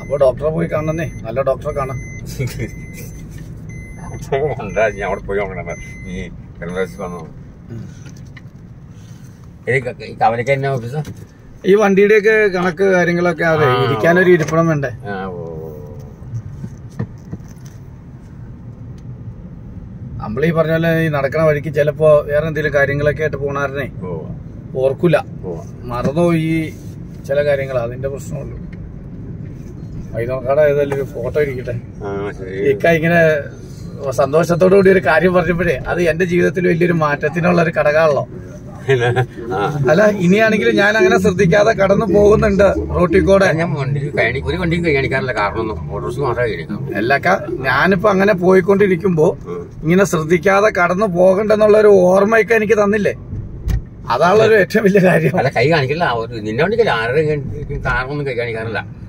അപ്പൊ ഡോക്ടറെ പോയി കാണണന്നേ നല്ല ഡോക്ടറെ കാണാം എന്താ ഞാൻ അവിടെ പോയി നോക്കണം ഈ കരുനാശി വന്നു ഈ കവലക്ക് തന്നെ ഓഫീസ് ഈ വണ്ടിയുടെയൊക്കെ കണക്ക് കാര്യങ്ങളൊക്കെ അതെ ആ. ഇരിക്കാനൊരു ഇരിപ്പിടം വേണ്ടേ ആ ഓ നമ്മളീ പറഞ്ഞ പോലെ ഈ നടക്കണ വഴിക്ക് ചിലപ്പോ വേറെ എന്തെങ്കിലും കാര്യങ്ങളൊക്കെ ആയിട്ട് പോണാരനെ ഓ ഓർക്കൂല ഓ മറന്നുപോയി ചില കാര്യങ്ങൾ അതിന്റെ പ്രശ്നമുള്ളൂ വൈദ്യക്കാട് ഏതായാലും ഒരു ഫോട്ടോ ഇരിക്കട്ടെ ആ ശരി ഇക്ക ഇങ്ങനെ സന്തോഷത്തോടു കൂടി ഒരു കാര്യം പറഞ്ഞപ്പോഴേ അത് എന്റെ ജീവിതത്തിൽ വലിയൊരു മാറ്റത്തിനുള്ള ഒരു ഘടകമാണല്ലോ പിന്നെ, ആ അല്ല ഇനിയാണെങ്കിലും ഞാൻ അങ്ങനെ ശ്രദ്ധിക്കാതെ കടന്നു പോകുന്നുണ്ട് റോട്ടിൽ കൂടെ ഞാൻ വണ്ടി കഴി ഒരു വണ്ടിയും കഴിക്കാനില്ല കാരണം ഓട്ടോസ് മാത്രമേ കഴിക്കാം എല്ലാക്ക ഞാനിപ്പോ അങ്ങനെ പോയിക്കൊണ്ടിരിക്കുമ്പോ ഇങ്ങനെ ശ്രദ്ധിക്കാതെ കടന്നു പോകണ്ടെന്നുള്ള ഒരു ഓർമ്മയൊക്കെ എനിക്ക് തന്നില്ലേ അതാണല്ലോ ഏറ്റവും വലിയ കാര്യം അല്ല കൈ കാണിക്കില്ല ഒരു നിന്നെ വണ്ടിക്കല്ല ആരുടെ കാറൊന്നും കൈ കാണിക്കാറില്ല